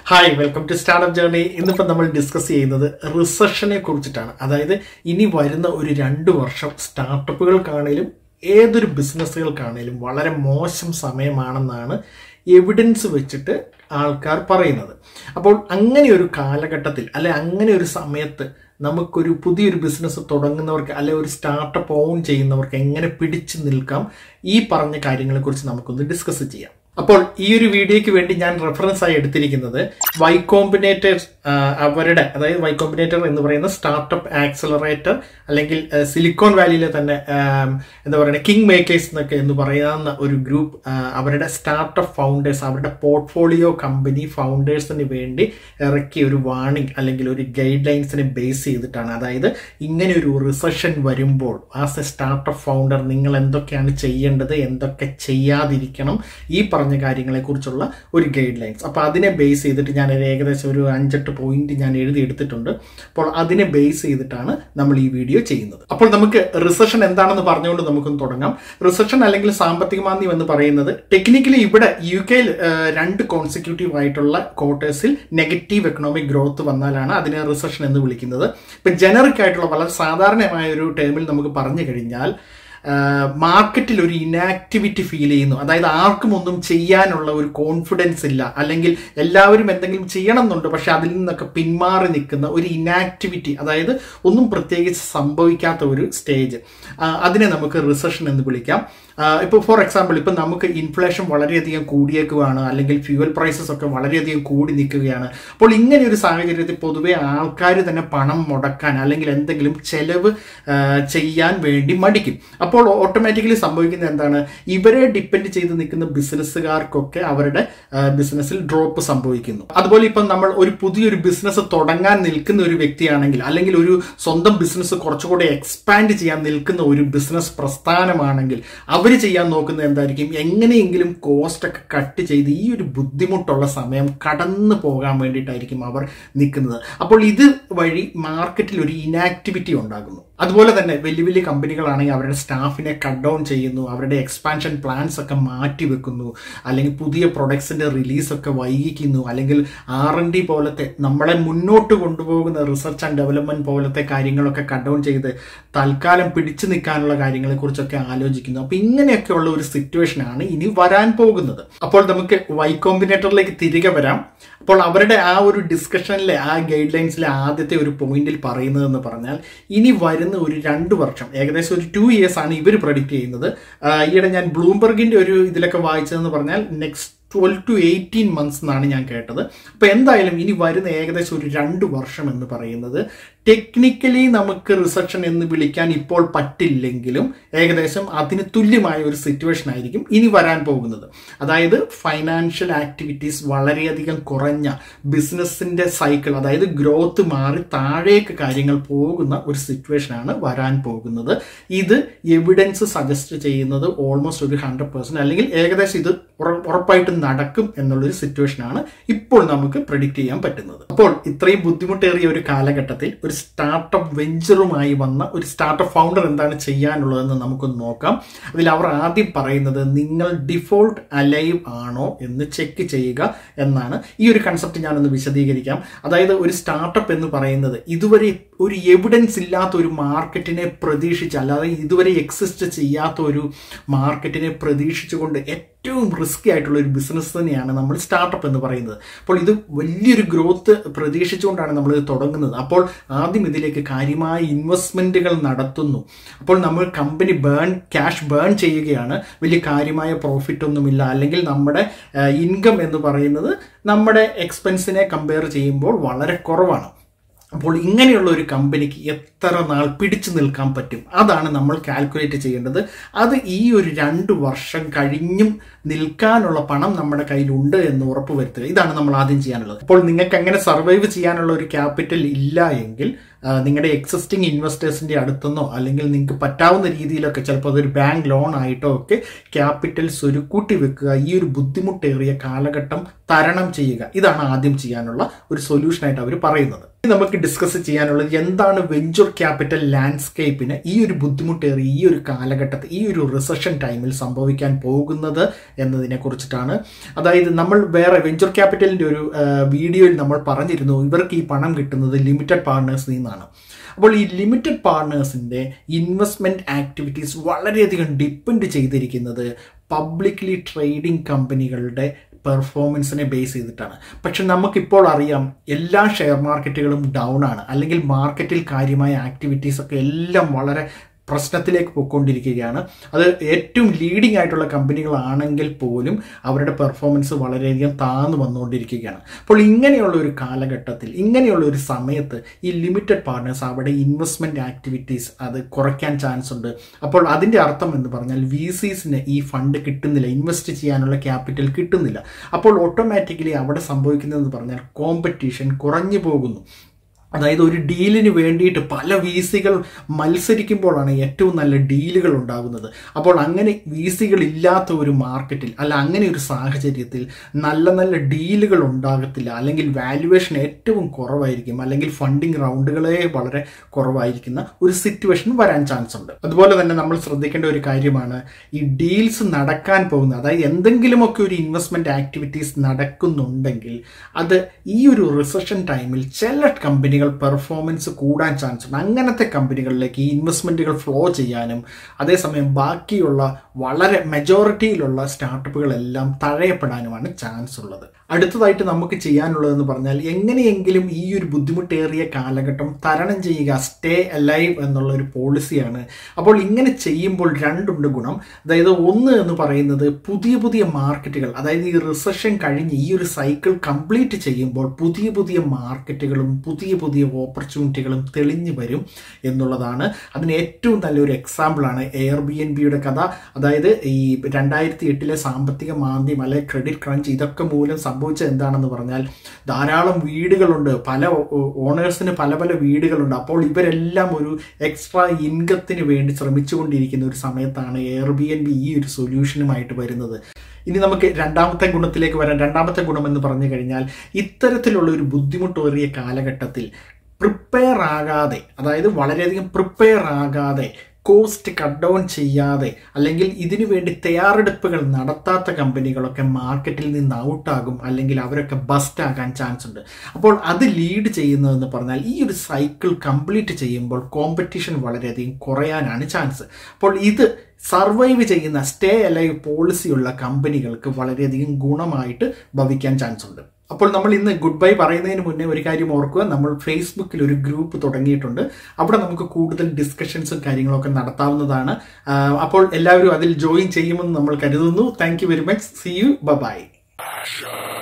hi welcome to startup journey ഇന്നിപ്പോൾ നമ്മൾ discuss ചെയ്യുന്നത് റിസഷനെ കുറിച്ചിട്ടാണ് അതായത് ഇനി വരുന്ന ഒരു രണ്ട് വർഷം സ്റ്റാർട്ടപ്പുകൾക്കാണേലും ഏതൊരു ബിസിനസ്സുകൾക്കാണേലും വളരെ മോശം സമയമാണെന്നാണ് എവിഡൻസ് വെച്ചിട്ട് ആൾക്കാർ പറയുന്നത് അപ്പോൾ അങ്ങനെ ഒരു കാലഘട്ടത്തിൽ അല്ലെ അങ്ങനെ ഒരു സമയത്ത് നമുക്കൊരു പുതിയൊരു ബിസിനസ് തുടങ്ങുന്നവർക്ക് അല്ലെ ഒരു സ്റ്റാർട്ടപ്പ് ഓൺ ചെയ്യുന്നവർക്ക് എങ്ങനെ പിടിച്ചു നിൽക്കാം ഈ പറഞ്ഞ കാര്യങ്ങളെക്കുറിച്ച് നമുക്കൊന്ന് ഡിസ്കസ് ചെയ്യാം അപ്പോൾ ഈ ഒരു വീഡിയോയ്ക്ക് വേണ്ടി ഞാൻ റെഫറൻസ് ആയി എടുത്തിരിക്കുന്നത് വൈ കോമ്പിനേറ്റർ അവരുടെ അതായത് വൈ കോമ്പിനേറ്റർ എന്ന് പറയുന്ന സ്റ്റാർട്ടപ്പ് ആക്സലറേറ്റർ അല്ലെങ്കിൽ സിലിക്കോൺ വാലിയിലെ തന്നെ ആം, എന്താ പറയുക കിങ് മേക്കേഴ്സ് എന്നൊക്കെ എന്ന് പറയുന്ന ഒരു ഗ്രൂപ്പ് അവരുടെ സ്റ്റാർട്ടപ്പ് ഫൗണ്ടേഴ്സ് അവരുടെ പോർട്ട്ഫോളിയോ കമ്പനി ഫൗണ്ടേഴ്സിന് വേണ്ടി ഇറക്കിയ ഒരു വാണിംഗ് അല്ലെങ്കിൽ ഒരു ഗൈഡ് ലൈൻസിനെ ബേസ് ചെയ്തിട്ടാണ് അതായത് ഇങ്ങനെ ഒരു റിസഷൻ വരുമ്പോൾ ആസ് എ സ്റ്റാർട്ടപ്പ് ഫൗണ്ടർ നിങ്ങൾ എന്തൊക്കെയാണ് ചെയ്യേണ്ടത് എന്തൊക്കെ ചെയ്യാതിരിക്കണം ഈ പറഞ്ഞ കാര്യങ്ങളെക്കുറിച്ചുള്ള ഒരു ഗൈഡ് ലൈൻസ് അപ്പോൾ അതിനെ ബേസ് ചെയ്തിട്ട് ഞാൻ ഒരു ഏകദേശം ഒരു അഞ്ചെട്ട് പോയിന്റ് ഞാൻ എഴുതി എടുത്തിട്ടുണ്ട് അപ്പോൾ അതിനെ ബേസ് ചെയ്തിട്ടാണ് നമ്മൾ ഈ വീഡിയോ ചെയ്യുന്നത് അപ്പോൾ നമുക്ക് റിസഷൻ എന്താണെന്ന് പറഞ്ഞുകൊണ്ട് നമുക്കൊന്ന് തുടങ്ങാം റിസഷൻ അല്ലെങ്കിൽ സാമ്പത്തിക മാന്ദ്യം എന്ന് പറയുന്നത് ടെക്നിക്കലി ഇവിടെ യു കെയിൽ രണ്ട് കോൺസിക്യൂട്ടീവ് ആയിട്ടുള്ള ക്വാർട്ടേഴ്സിൽ നെഗറ്റീവ് എക്കണോമിക് ഗ്രോത്ത് വന്നാലാണ് അതിനെ റിസഷൻ എന്ന് വിളിക്കുന്നത് ഇപ്പം ജനറിക് ആയിട്ടുള്ള വളരെ സാധാരണമായ ഒരു ടേമിൽ നമുക്ക് പറഞ്ഞു കഴിഞ്ഞാൽ മാർക്കറ്റിൽ ഒരു ഇനാക്ടിവിറ്റി ഫീൽ ചെയ്യുന്നു അതായത് ആർക്കും ഒന്നും ചെയ്യാനുള്ള ഒരു കോൺഫിഡൻസ് ഇല്ല അല്ലെങ്കിൽ എല്ലാവരും എന്തെങ്കിലും ചെയ്യണം എന്നുണ്ട് പക്ഷെ അതിൽ നിന്നൊക്കെ പിന്മാറി നിൽക്കുന്ന ഒരു ഇനാക്ടിവിറ്റി അതായത് ഒന്നും പ്രത്യേകിച്ച് സംഭവിക്കാത്ത ഒരു സ്റ്റേജ് അതിനെ നമുക്ക് റിസഷൻ എന്ന് വിളിക്കാം ഇപ്പോൾ ഫോർ എക്സാമ്പിൾ ഇപ്പം നമുക്ക് ഇൻഫ്ലേഷൻ വളരെയധികം കൂടിയേക്കുവാണ് അല്ലെങ്കിൽ ഫ്യൂവൽ പ്രൈസസ് ഒക്കെ വളരെയധികം കൂടി നിൽക്കുകയാണ് അപ്പോൾ ഇങ്ങനെ ഒരു സാഹചര്യത്തിൽ പൊതുവെ ആൾക്കാർ തന്നെ പണം മുടക്കാൻ അല്ലെങ്കിൽ എന്തെങ്കിലും ചെലവ് ആ, ചെയ്യാൻ വേണ്ടി മടിക്കും അപ്പോൾ ഓട്ടോമാറ്റിക്കലി സംഭവിക്കുന്നത് എന്താണ് ഇവരെ ഡിപ്പെൻഡ് ചെയ്ത് നിൽക്കുന്ന ബിസിനസ്സുകാർക്കൊക്കെ അവരുടെ ബിസിനസ്സിൽ ഡ്രോപ്പ് സംഭവിക്കുന്നു അതുപോലെ ഇപ്പം നമ്മൾ ഒരു പുതിയൊരു ബിസിനസ് തുടങ്ങാൻ നിൽക്കുന്ന ഒരു വ്യക്തിയാണെങ്കിൽ അല്ലെങ്കിൽ ഒരു സ്വന്തം ബിസിനസ് കുറച്ചുകൂടെ എക്സ്പാൻഡ് ചെയ്യാൻ നിൽക്കുന്ന ഒരു ബിസിനസ് പ്രസ്ഥാനമാണെങ്കിൽ അവർ ചെയ്യാൻ നോക്കുന്നത് എന്തായിരിക്കും എങ്ങനെയെങ്കിലും കോസ്റ്റ് ഒക്കെ കട്ട് ചെയ്ത് ഈ ഒരു ബുദ്ധിമുട്ടുള്ള സമയം കടന്നു പോകാൻ വേണ്ടിയിട്ടായിരിക്കും അവർ നിൽക്കുന്നത് അപ്പോൾ ഇത് വഴി മാർക്കറ്റിൽ ഒരു ഇനാക്ടിവിറ്റി ഉണ്ടാകുന്നു അതുപോലെ തന്നെ വലിയ വലിയ കമ്പനികളാണെങ്കിൽ അവരുടെ സ്റ്റാഫിനെ കട്ട് ഡൗൺ ചെയ്യുന്നു അവരുടെ എക്സ്പാൻഷൻ പ്ലാൻസ് ഒക്കെ മാറ്റി വെക്കുന്നു അല്ലെങ്കിൽ പുതിയ പ്രൊഡക്ട്സിന്റെ റിലീസ് ഒക്കെ വൈകിക്കുന്നു അല്ലെങ്കിൽ ആർ എൻ ഡി പോലത്തെ നമ്മളെ മുന്നോട്ട് കൊണ്ടുപോകുന്ന റിസർച്ച് ആൻഡ് ഡെവലപ്മെന്റ് പോലത്തെ കാര്യങ്ങളൊക്കെ കട്ട് ഡൗൺ ചെയ്ത് തൽക്കാലം പിടിച്ചു നിൽക്കാനുള്ള കാര്യങ്ങളെ കുറിച്ചൊക്കെ ആലോചിക്കുന്നു അപ്പൊ ഇങ്ങനെയൊക്കെയുള്ള ഒരു സിറ്റുവേഷൻ ആണ് ഇനി വരാൻ പോകുന്നത് അപ്പോൾ നമുക്ക് വൈ കോമ്പിനേറ്ററിലേക്ക് തിരികെ വരാം അപ്പോൾ അവരുടെ ആ ഒരു ഡിസ്കഷനിലെ ആ ഗൈഡ് ലൈൻസിലെ ആദ്യത്തെ ഒരു പോയിന്റിൽ പറയുന്നതെന്ന് പറഞ്ഞാൽ ഇനി വരുന്ന ഒരു രണ്ട് വർഷം ഏകദേശം ഒരു ടു ഇയേഴ്സ് ആണ് ഇവർ പ്രഡിക്റ്റ് ചെയ്യുന്നത് ആ, ഈയിടെ ഞാൻ ബ്ലൂംബർഗിന്റെ ഒരു ഇതിലൊക്കെ വായിച്ചതെന്ന് പറഞ്ഞാൽ next twelve to eighteen months എന്നാണ് ഞാൻ കേട്ടത് അപ്പോൾ എന്തായാലും ഇനി വരുന്ന ഏകദേശം ഒരു രണ്ട് വർഷം എന്ന് പറയുന്നത് ടെക്നിക്കലി നമുക്ക് റിസപ്ഷൻ എന്ന് വിളിക്കാൻ ഇപ്പോൾ പറ്റില്ലെങ്കിലും ഏകദേശം അതിന് തുല്യമായ ഒരു സിറ്റുവേഷൻ ആയിരിക്കും ഇനി വരാൻ പോകുന്നത് അതായത് ഫൈനാൻഷ്യൽ ആക്ടിവിറ്റീസ് വളരെയധികം കുറഞ്ഞ ബിസിനസ്സിന്റെ സൈക്കിൾ അതായത് ഗ്രോത്ത് മാറി താഴേക്ക് കാര്യങ്ങൾ പോകുന്ന ഒരു സിറ്റുവേഷനാണ് വരാൻ പോകുന്നത് ഇത് എവിഡൻസ് സജസ്റ്റ് ചെയ്യുന്നത് ഓൾമോസ്റ്റ് ഒരു ഹൺഡ്രഡ് പെർസെന്റ് അല്ലെങ്കിൽ ഏകദേശം ഇത് ഉറ- ഉറപ്പായിട്ടും നടക്കും എന്നുള്ളൊരു സിറ്റുവേഷനാണ് ഇപ്പോൾ നമുക്ക് പ്രെഡിക്റ്റ് ചെയ്യാൻ പറ്റുന്നത് അപ്പോൾ ഇത്രയും ബുദ്ധിമുട്ടേറിയ ഒരു കാലഘട്ടത്തിൽ ഒരു സ്റ്റാർട്ടപ്പ് വെഞ്ചറുമായി വന്ന ഒരു സ്റ്റാർട്ടപ്പ് ഫൗണ്ടർ എന്താണ് ചെയ്യാനുള്ളതെന്ന് നമുക്കൊന്ന് നോക്കാം അതിൽ അവർ ആദ്യം പറയുന്നത് നിങ്ങൾ ഡിഫോൾട്ട് അലൈവ് ആണോ എന്ന് ചെക്ക് ചെയ്യുക എന്നാണ് ഈ ഒരു കൺസെപ്റ്റ് ഞാനൊന്ന് വിശദീകരിക്കാം അതായത് ഒരു സ്റ്റാർട്ടപ്പ് എന്ന് പറയുന്നത് ഇതുവരെ ഒരു എവിഡൻസ് ഇല്ലാത്ത ഒരു മാർക്കറ്റിനെ പ്രതീക്ഷിച്ച് അല്ലാതെ ഇതുവരെ എക്സിസ്റ്റ് ചെയ്യാത്ത ഒരു മാർക്കറ്റിനെ പ്രതീക്ഷിച്ചുകൊണ്ട് ഏറ്റവും റിസ്കി ആയിട്ടുള്ള ഒരു ബിസിനസ് തന്നെയാണ് നമ്മൾ സ്റ്റാർട്ടപ്പ് എന്ന് പറയുന്നത് അപ്പോൾ ഇത് വലിയൊരു ഗ്രോത്ത് പ്രതീക്ഷിച്ചുകൊണ്ടാണ് നമ്മൾ ഇത് തുടങ്ങുന്നത് അപ്പോൾ ആദ്യം ഇതിലേക്ക് കാര്യമായ ഇൻവെസ്റ്റ്മെന്റുകൾ നടത്തുന്നു അപ്പോൾ നമ്മൾ കമ്പനി ബേൺ ക്യാഷ് ബേൺ ചെയ്യുകയാണ് വലിയ കാര്യമായ പ്രോഫിറ്റ് ഒന്നുമില്ല അല്ലെങ്കിൽ നമ്മുടെ ഇൻകം എന്ന് പറയുന്നത് നമ്മുടെ എക്സ്പെൻസിനെ കമ്പയർ ചെയ്യുമ്പോൾ വളരെ കുറവാണ് അപ്പോൾ ഇങ്ങനെയുള്ള ഒരു കമ്പനിക്ക് എത്ര നാൾ പിടിച്ചു നിൽക്കാൻ പറ്റും അതാണ് നമ്മൾ കാൽക്കുലേറ്റ് ചെയ്യേണ്ടത് അത് ഈ ഒരു രണ്ട് വർഷം കഴിഞ്ഞും നിൽക്കാനുള്ള പണം നമ്മുടെ കയ്യിലുണ്ട് എന്ന് ഉറപ്പ് വരുത്തുക ഇതാണ് നമ്മൾ ആദ്യം ചെയ്യാനുള്ളത് അപ്പോൾ നിങ്ങൾക്ക് അങ്ങനെ സർവൈവ് ചെയ്യാനുള്ള ഒരു ക്യാപിറ്റൽ ഇല്ല എങ്കിൽ ആ, നിങ്ങളുടെ എക്സിസ്റ്റിംഗ് ഇൻവെസ്റ്റേഴ്സിന്റെ അടുത്തുനിന്നോ അല്ലെങ്കിൽ നിങ്ങൾക്ക് പറ്റാവുന്ന രീതിയിലൊക്കെ ചിലപ്പോൾ അതൊരു ബാങ്ക് ലോൺ ആയിട്ടോ ഒക്കെ ക്യാപിറ്റൽ സ്വരുക്കൂട്ടി വെക്കുക ഈ ഒരു ബുദ്ധിമുട്ടേറിയ കാലഘട്ടം തരണം ചെയ്യുക ഇതാണ് ആദ്യം ചെയ്യാനുള്ള ഒരു സൊല്യൂഷനായിട്ട് അവർ പറയുന്നത് ഇനി നമുക്ക് ഡിസ്കസ് ചെയ്യാനുള്ളത് എന്താണ് വെഞ്ചർ ക്യാപിറ്റൽ ലാൻഡ്സ്കേപ്പിന് ഈ ഒരു ബുദ്ധിമുട്ടേറിയ ഈ ഒരു കാലഘട്ടത്തിൽ ഈ ഒരു റിസഷൻ ടൈമിൽ സംഭവിക്കാൻ പോകുന്നത് എന്നതിനെ കുറിച്ചിട്ടാണ് അതായത് നമ്മൾ വേറെ വെഞ്ചർ ക്യാപിറ്റലിന്റെ ഒരു ആ, വീഡിയോയിൽ നമ്മൾ പറഞ്ഞിരുന്നു ഇവർക്ക് ഈ പണം കിട്ടുന്നത് ലിമിറ്റഡ് പാർട്ട്നേഴ്സിൽ നിന്നാണ് അപ്പോൾ ഈ ലിമിറ്റഡ് പാർട്ട്നേഴ്സിന്റെ ഇൻവെസ്റ്റ്മെന്റ് ആക്ടിവിറ്റീസ് വളരെയധികം ഡിപ്പെൻഡ് ചെയ്തിരിക്കുന്നത് പബ്ലിക്ലി ട്രേഡിംഗ് കമ്പനികളുടെ പെർഫോമൻസിനെ ബേസ് ചെയ്തിട്ടാണ് പക്ഷെ നമുക്കിപ്പോൾ അറിയാം എല്ലാ ഷെയർ മാർക്കറ്റുകളും ഡൗൺ ആണ് അല്ലെങ്കിൽ മാർക്കറ്റിൽ കാര്യമായ ആക്ടിവിറ്റീസ് ഒക്കെ എല്ലാം വളരെ പ്രശ്നത്തിലേക്ക് പോയിക്കൊണ്ടിരിക്കുകയാണ് അത് ഏറ്റവും ലീഡിംഗ് ആയിട്ടുള്ള കമ്പനികളാണെങ്കിൽ പോലും അവരുടെ പെർഫോമൻസ് വളരെയധികം താന്നു വന്നുകൊണ്ടിരിക്കുകയാണ് അപ്പോൾ ഇങ്ങനെയുള്ള ഒരു കാലഘട്ടത്തിൽ ഇങ്ങനെയുള്ള ഒരു സമയത്ത് ഈ ലിമിറ്റഡ് പാർട്ട്നേഴ്സ് അവിടെ ഇൻവെസ്റ്റ്മെന്റ് ആക്ടിവിറ്റീസ് അത് കുറയ്ക്കാൻ ചാൻസ് ഉണ്ട് അപ്പോൾ അതിന്റെ അർത്ഥം എന്ന് പറഞ്ഞാൽ വി സിസിന് ഈ ഫണ്ട് കിട്ടുന്നില്ല ഇൻവെസ്റ്റ് ചെയ്യാനുള്ള ക്യാപിറ്റൽ കിട്ടുന്നില്ല അപ്പോൾ ഓട്ടോമാറ്റിക്കലി അവിടെ സംഭവിക്കുന്നതെന്ന് പറഞ്ഞാൽ കോമ്പറ്റീഷൻ കുറഞ്ഞു പോകുന്നു അതായത് ഒരു ഡീലിന് വേണ്ടിയിട്ട് പല വി സികൾ മത്സരിക്കുമ്പോഴാണ് ഏറ്റവും നല്ല ഡീലുകൾ ഉണ്ടാകുന്നത് അപ്പോൾ അങ്ങനെ വി സികൾ ഇല്ലാത്ത ഒരു മാർക്കറ്റിൽ അല്ല അങ്ങനെ ഒരു സാഹചര്യത്തിൽ നല്ല നല്ല ഡീലുകൾ ഉണ്ടാകത്തില്ല അല്ലെങ്കിൽ വാല്യുവേഷൻ ഏറ്റവും കുറവായിരിക്കും അല്ലെങ്കിൽ ഫണ്ടിങ് റൗണ്ടുകളെ വളരെ കുറവായിരിക്കുന്ന ഒരു സിറ്റുവേഷൻ വരാൻ ചാൻസ് ഉണ്ട് അതുപോലെ തന്നെ നമ്മൾ ശ്രദ്ധിക്കേണ്ട ഒരു കാര്യമാണ് ഈ ഡീൽസ് നടക്കാൻ പോകുന്ന അതായത് എന്തെങ്കിലുമൊക്കെ ഒരു ഇൻവെസ്റ്റ്മെന്റ് ആക്ടിവിറ്റീസ് നടക്കുന്നുണ്ടെങ്കിൽ അത് ഈ ഒരു റിസഷൻ ടൈമിൽ ചില കമ്പനികൾ പെർഫോമൻസ് കൂടാൻ ചാൻസ് ഉണ്ട് അങ്ങനത്തെ കമ്പനികളിലേക്ക് ഈ ഇൻവെസ്റ്റ്മെന്റുകൾ ഫ്ലോ ചെയ്യാനും അതേസമയം ബാക്കിയുള്ള വളരെ മെജോറിറ്റിയിലുള്ള സ്റ്റാർട്ടപ്പുകളെല്ലാം തഴയപ്പെടാനുമാണ് ചാൻസ് ഉള്ളത് അടുത്തതായിട്ട് നമുക്ക് ചെയ്യാനുള്ളതെന്ന് പറഞ്ഞാൽ എങ്ങനെയെങ്കിലും ഈ ഒരു ബുദ്ധിമുട്ടേറിയ കാലഘട്ടം തരണം ചെയ്യുക സ്റ്റേ അലൈവ് എന്നുള്ള ഒരു പോളിസിയാണ് അപ്പോൾ ഇങ്ങനെ ചെയ്യുമ്പോൾ രണ്ടുണ്ട് ഗുണം അതായത് ഒന്ന് എന്ന് പറയുന്നത് പുതിയ പുതിയ മാർക്കറ്റുകൾ അതായത് ഈ റിസഷൻ കഴിഞ്ഞ് ഈ ഒരു സൈക്കിൾ കംപ്ലീറ്റ് ചെയ്യുമ്പോൾ പുതിയ പുതിയ മാർക്കറ്റുകളും പുതിയ പുതിയ ഓപ്പർച്യൂണിറ്റികളും തെളിഞ്ഞു വരും എന്നുള്ളതാണ് അതിന് ഏറ്റവും നല്ലൊരു എക്സാമ്പിളാണ് എയർ ബി എൻ ബിയുടെ കഥ അതായത് ഈ രണ്ടായിരത്തി എട്ടിലെ സാമ്പത്തിക മാന്ദ്യം അല്ലെ ക്രെഡിറ്റ് ക്രഞ്ച് ഇതൊക്കെ മൂലം സംഭവിച്ചത് എന്താണെന്ന് പറഞ്ഞാൽ ധാരാളം വീടുകളുണ്ട് പല ഓണേഴ്സിന് പല പല വീടുകളുണ്ട് അപ്പോൾ ഇവരെല്ലാം ഒരു എക്സ്ട്രാ ഇൻകത്തിന് വേണ്ടി ശ്രമിച്ചുകൊണ്ടിരിക്കുന്ന ഒരു സമയത്താണ് എയർ ബി എൻ ബി ഈ ഒരു സൊല്യൂഷനുമായിട്ട് വരുന്നത് ഇനി നമുക്ക് രണ്ടാമത്തെ ഗുണത്തിലേക്ക് വരാം രണ്ടാമത്തെ ഗുണം എന്ന് പറഞ്ഞു കഴിഞ്ഞാൽ ഇത്തരത്തിലുള്ള ഒരു ബുദ്ധിമുട്ടേറിയ കാലഘട്ടത്തിൽ പ്രിപ്പയർ ആകാതെ അതായത് വളരെയധികം പ്രിപ്പയർ ആകാതെ കോസ്റ്റ് കട്ട് ഡൗൺ ചെയ്യാതെ അല്ലെങ്കിൽ ഇതിനു വേണ്ടി തയ്യാറെടുപ്പുകൾ നടത്താത്ത കമ്പനികളൊക്കെ മാർക്കറ്റിൽ നിന്ന് ഔട്ടാകും അല്ലെങ്കിൽ അവരൊക്കെ ബസ്റ്റ് ആകാൻ ചാൻസ് ഉണ്ട് അപ്പോൾ അത് ലീഡ് ചെയ്യുന്നതെന്ന് പറഞ്ഞാൽ ഈ ഒരു സൈക്കിൾ കംപ്ലീറ്റ് ചെയ്യുമ്പോൾ കോമ്പറ്റീഷൻ വളരെയധികം കുറയാനാണ് ചാൻസ് അപ്പോൾ ഇത് സർവൈവ് ചെയ്യുന്ന സ്റ്റേ അലൈവ് പോളിസിയുള്ള കമ്പനികൾക്ക് വളരെയധികം ഗുണമായിട്ട് ഭവിക്കാൻ ചാൻസ് ഉണ്ട് അപ്പോൾ നമ്മൾ ഇന്ന് ഗുഡ് ബൈ പറയുന്നതിന് മുന്നേ ഒരു കാര്യം ഓർക്കുക നമ്മൾ ഫേസ്ബുക്കിൽ ഒരു ഗ്രൂപ്പ് തുടങ്ങിയിട്ടുണ്ട് അവിടെ നമുക്ക് കൂടുതൽ ഡിസ്കഷൻസും കാര്യങ്ങളൊക്കെ നടത്താവുന്നതാണ് ആ, അപ്പോൾ എല്ലാവരും അതിൽ ജോയിൻ ചെയ്യുമെന്ന് നമ്മൾ കരുതുന്നു thank you very much see you by